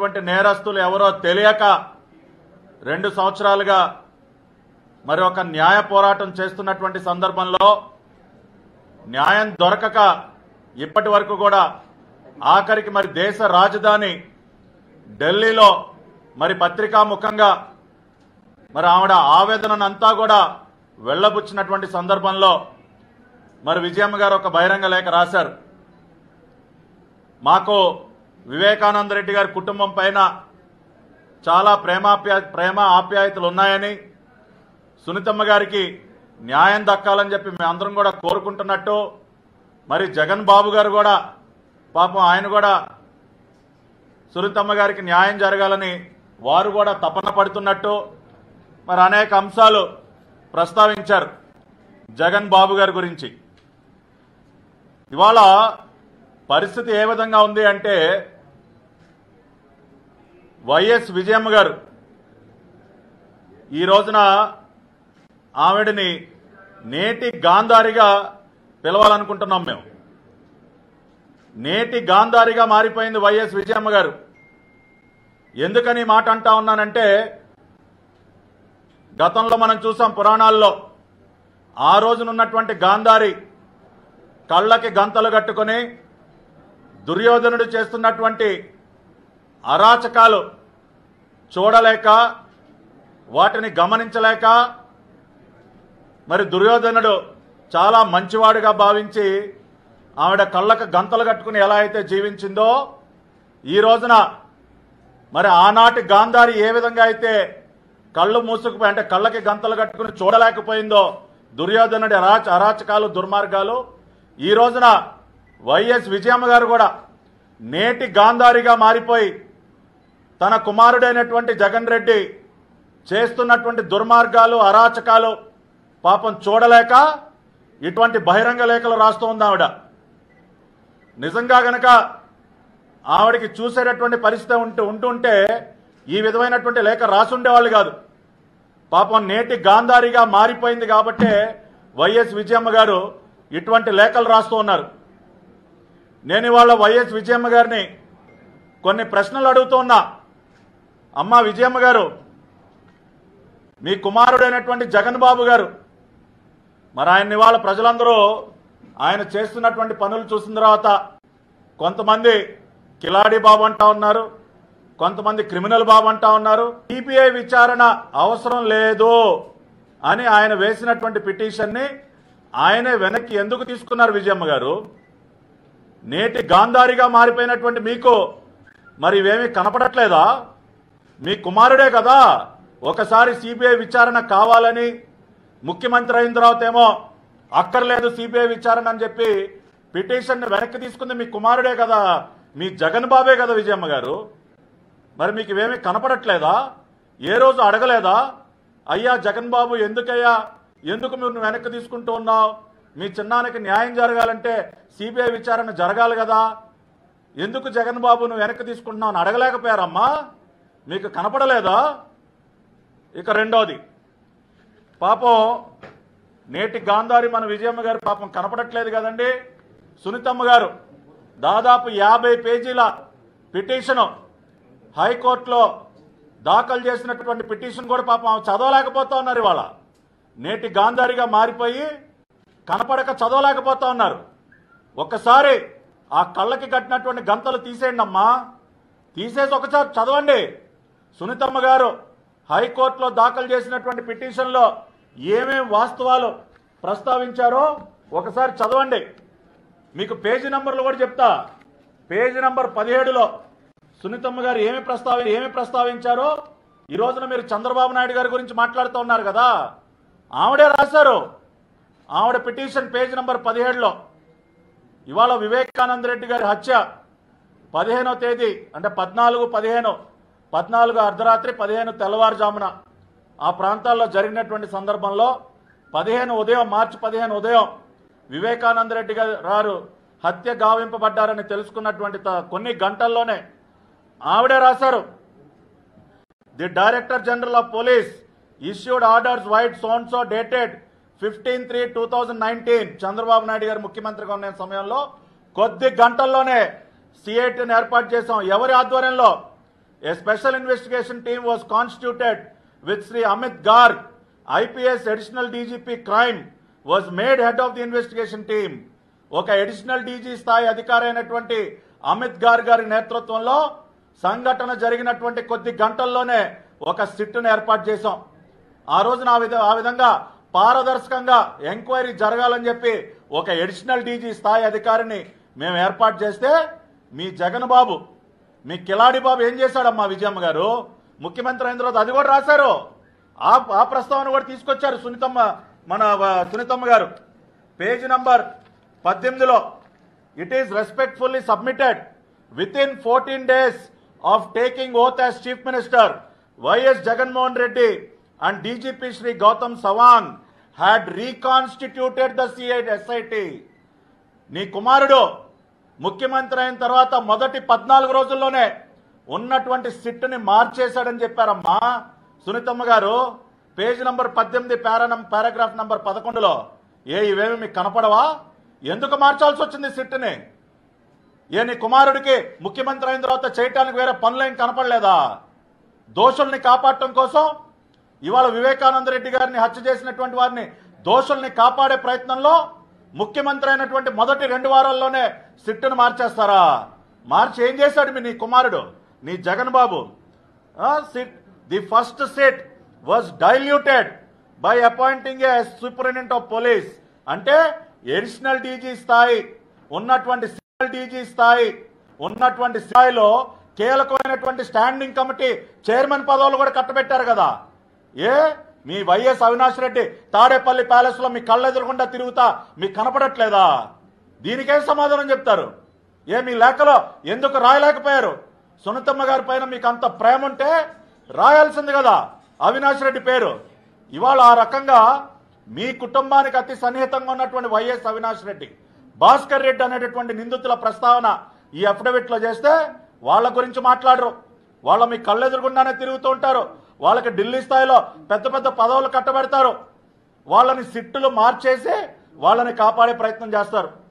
చేసినటువంటి నేరస్తులు ఎవరో తెలియక రెండు సంవత్సరాలుగా మరి ఒక న్యాయ పోరాటం చేస్తున్నటువంటి సందర్భంలో న్యాయం దొరకక ఇప్పటి వరకు కూడా ఆఖరికి మరి దేశ రాజధాని ఢిల్లీలో మరి పత్రికా ముఖంగా మరి ఆవిడ ఆవేదననంతా కూడా వెళ్ళబుచ్చినటువంటి సందర్భంలో మరి విజయమ్మ గారు ఒక బహిరంగ లేఖ రాశారు మాకు వివేకానంద రెడ్డి గారి కుటుంబం పైన చాలా ప్రేమాప్యా ప్రేమ ఆప్యాయతలు ఉన్నాయని సునీతమ్మ గారికి న్యాయం దక్కాలని చెప్పి మేమందరం కూడా కోరుకుంటున్నట్టు మరి జగన్ బాబు గారు కూడా పాపం ఆయన కూడా సునీతమ్మ గారికి న్యాయం జరగాలని వారు కూడా తపన పడుతున్నట్టు మరి అనేక అంశాలు ప్రస్తావించారు జగన్ బాబు గారి గురించి ఇవాళ పరిస్థితి ఏ విధంగా ఉంది అంటే వైఎస్ విజయమ్మ గారు ఈ రోజున ఆవిడని నేటి గాంధారిగా పిలవాలనుకుంటున్నాం మేము నేటి గాంధారిగా మారిపోయింది వైఎస్ విజయమ్మ గారు ఎందుకని ఈ మాట అంటా ఉన్నానంటే గతంలో మనం చూసాం పురాణాల్లో ఆ రోజునున్నటువంటి గాంధారి కళ్ళకి గంతలు కట్టుకొని దుర్యోధనుడు చేస్తున్నటువంటి అరాచకాలు చూడలేక వాటిని గమనించలేక మరి దుర్యోధనుడు చాలా మంచివాడుగా భావించి ఆవిడ కళ్ళకు గంతలు కట్టుకుని ఎలా అయితే జీవించిందో ఈ రోజున మరి ఆనాటి గాంధారి ఏ విధంగా అయితే కళ్ళు మూసుకుపోయి అంటే కళ్ళకి గంతలు కట్టుకుని చూడలేకపోయిందో దుర్యోధనుడి అరాచ అరాచకాలు దుర్మార్గాలు ఈ రోజున వైఎస్ విజయమ్మ గారు కూడా నేటి గాంధారిగా మారిపోయి తన కుమారుడైనటువంటి జగన్ రెడ్డి చేస్తున్నటువంటి దుర్మార్గాలు అరాచకాలు పాపం చూడలేక ఇటువంటి బహిరంగ లేఖలు రాస్తూ ఉంది ఆవిడ నిజంగా గనక ఆవిడకి చూసేటటువంటి పరిస్థితి ఉంటూ ఉంటుంటే ఈ విధమైనటువంటి లేఖ రాసుండేవాళ్ళు కాదు పాపం నేటి గాంధారిగా మారిపోయింది కాబట్టే వైఎస్ విజయమ్మ గారు ఇటువంటి లేఖలు రాస్తూ ఉన్నారు నేను ఇవాళ వైఎస్ విజయమ్మ గారిని కొన్ని ప్రశ్నలు అడుగుతూ ఉన్నా అమ్మ విజయమ్మ గారు మీ కుమారుడైనటువంటి జగన్ బాబు గారు మరి ఆయన ఇవాళ ప్రజలందరూ ఆయన చేస్తున్నటువంటి పనులు చూసిన తర్వాత కొంతమంది కిలాడి బాబు అంటా ఉన్నారు కొంతమంది క్రిమినల్ బాబు అంటా ఉన్నారు సిపిఐ విచారణ అవసరం లేదు అని ఆయన వేసినటువంటి పిటిషన్ని ఆయనే వెనక్కి ఎందుకు తీసుకున్నారు విజయమ్మ గారు నేటి గాంధారిగా మారిపోయినటువంటి మీకు మరి ఇవేమీ కనపడట్లేదా మీ కుమారుడే కదా ఒకసారి సిబిఐ విచారణ కావాలని ముఖ్యమంత్రి అయిన తర్వాత ఏమో అక్కర్లేదు సిబిఐ విచారణ అని చెప్పి పిటిషన్ వెనక్కి తీసుకుంది మీ కుమారుడే కదా మీ జగన్ బాబే కదా విజయమ్మ గారు మరి మీకు ఇవేమీ కనపడట్లేదా ఏ రోజు అడగలేదా అయ్యా జగన్ బాబు ఎందుకయ్యా ఎందుకు మీరు వెనక్కి తీసుకుంటూ ఉన్నావు మీ చిన్నానికి న్యాయం జరగాలంటే సిబిఐ విచారణ జరగాలి కదా ఎందుకు జగన్ బాబు నువ్వు వెనక్కి తీసుకుంటున్నావు అని అడగలేకపోయారమ్మా మీకు కనపడలేదా ఇక రెండోది పాపం నేటి గాంధారి మన విజయమ్మ గారు పాపం కనపడట్లేదు కదండి సునీతమ్మ గారు దాదాపు యాభై పేజీల పిటిషను హైకోర్టులో దాఖలు చేసినటువంటి పిటిషన్ కూడా పాపం ఆమె చదవలేకపోతా ఉన్నారు ఇవాళ నేటి గాంధారిగా మారిపోయి కనపడక చదవలేకపోతా ఉన్నారు ఒక్కసారి ఆ కళ్ళకి కట్టినటువంటి గంతలు తీసేయండి అమ్మా తీసేసి ఒకసారి చదవండి సునీతమ్మ గారు హైకోర్టులో దాఖలు చేసినటువంటి పిటిషన్లో ఏమేం వాస్తవాలు ప్రస్తావించారో ఒకసారి చదవండి మీకు పేజీ నంబర్లు కూడా చెప్తా పేజీ నంబర్ పదిహేడులో సునీతమ్మ గారు ఏమి ప్రస్తావి ఏమి ప్రస్తావించారో ఈ రోజున మీరు చంద్రబాబు నాయుడు గారి గురించి మాట్లాడుతూ ఉన్నారు కదా ఆవిడే రాశారు ఆవిడ పిటిషన్ పేజీ నంబర్ పదిహేడులో ఇవాళ వివేకానంద రెడ్డి గారి హత్య పదిహేనో తేదీ అంటే పద్నాలుగు పదిహేను పద్నాలుగు అర్ధరాత్రి పదిహేను తెల్లవారుజామున ఆ ప్రాంతాల్లో జరిగినటువంటి సందర్భంలో పదిహేను ఉదయం మార్చి పదిహేను ఉదయం వివేకానంద రెడ్డి గారు హత్య గావింపబడ్డారని తెలుసుకున్నటువంటి త- కొన్ని గంటల్లోనే ఆవిడే రాశారు the director general of police issued orders vide సోన్సో dated fifteen three two thousand nineteen Chandrababu Naidu garu ముఖ్యమంత్రిగా ఉన్న సమయంలో కొద్ది గంటల్లోనే సిఐటిని ఏర్పాటు చేశాం ఎవరి ఆధ్వర్యంలో A special investigation team was constituted with Sri Amit Garg, IPS additional DGP crime, was made head of the investigation team. ఒక అడిషనల్ డీజీ స్థాయి అధికారి అయినటువంటి అమిత్ గార్ గారి నేతృత్వంలో సంఘటన జరిగినటువంటి కొద్ది గంటల్లోనే ఒక సిట్టును ఏర్పాటు చేశాం ఆ రోజున ఆ విధ ఆ విధంగా పారదర్శకంగా ఎంక్వైరీ జరగాలని చెప్పి ఒక అడిషనల్ డీజీ స్థాయి అధికారిని మేము ఏర్పాటు చేస్తే మీ జగన్ బాబు మీ కిలాడి బాబు ఏం చేశాడమ్మా విజయమ్మ గారు ముఖ్యమంత్రి అయిన తర్వాత అది కూడా రాశారు ఆ ఆ ప్రస్తావన కూడా తీసుకొచ్చారు సునీతమ్మ మన ఆ, సునీతమ్మ గారు పేజ్ నంబర్ పద్దెనిమిదిలో it is respectfully submitted within fourteen days of taking oath as chief minister YS Jaganmohan Reddy and DGP Shri Goutham Sawang had reconstituted the CI SIT నీ కుమారుడు ముఖ్యమంత్రి అయిన తర్వాత మొదటి పద్నాలుగు రోజుల్లోనే ఉన్నటువంటి సిట్టుని మార్చేశాడని చెప్పారమ్మా సునీతమ్మ గారు పేజ్ నంబర్ పద్దెనిమిది పారానం పారాగ్రాఫ్ నంబర్ పదకొండులో ఏ ఇవేమి మీకు కనపడవా ఎందుకు మార్చాల్సి వచ్చింది సిట్టుని ఏ నీ కుమారుడికి ముఖ్యమంత్రి అయిన తర్వాత చేయటానికి వేరే పనులేం కనపడలేదా దోషుల్ని కాపాడటం కోసం ఇవాళ వివేకానంద రెడ్డి గారిని హత్య చేసినటువంటి వారిని దోషుల్ని కాపాడే ప్రయత్నంలో ముఖ్యమంత్రి అయినటువంటి మొదటి రెండు వారాల్లోనే సిట్టును మార్చేస్తారా మార్చి ఏం చేశాడు మీ నీ కుమారుడు నీ Jagan Babu SIT the first SIT was diluted by appointing a superintendent of police అంటే ఎడిషనల్ డీజీ స్థాయి ఉన్నటువంటి సివిల్ డీజీ స్థాయి ఉన్నటువంటి స్థాయిలో కీలకమైనటువంటి స్టాండింగ్ కమిటీ చైర్మన్ పదవులు కూడా కట్టబెట్టారు కదా ఏ మీ వైఎస్ అవినాష్ రెడ్డి తాడేపల్లి ప్యాలెస్ లో మీ కళ్ళెదురకుండా తిరుగుతా మీకు కనపడట్లేదా దీనికేం సమాధానం చెప్తారు ఏ మీ లేఖలో ఎందుకు రాయలేకపోయారు సునీతమ్మ గారి పైన మీకు అంత ప్రేమ ఉంటే రాయాల్సింది కదా అవినాష్ రెడ్డి పేరు ఇవాళ ఆ రకంగా మీ కుటుంబానికి అతి సన్నిహితంగా ఉన్నటువంటి వైఎస్ అవినాష్ రెడ్డి భాస్కర్ రెడ్డి అనేటటువంటి నిందితుల ప్రస్తావన ఈ అఫిడవిట్ లో చేస్తే వాళ్ళ గురించి మాట్లాడరు వాళ్ళ మీ కళ్ళెదురుగుండానే తిరుగుతూ ఉంటారు వాళ్ళకి ఢిల్లీ స్థాయిలో పెద్ద పెద్ద పదవులు కట్టబెడతారు వాళ్ళని సిట్టులు మార్చేసి వాళ్ళని కాపాడే ప్రయత్నం చేస్తారు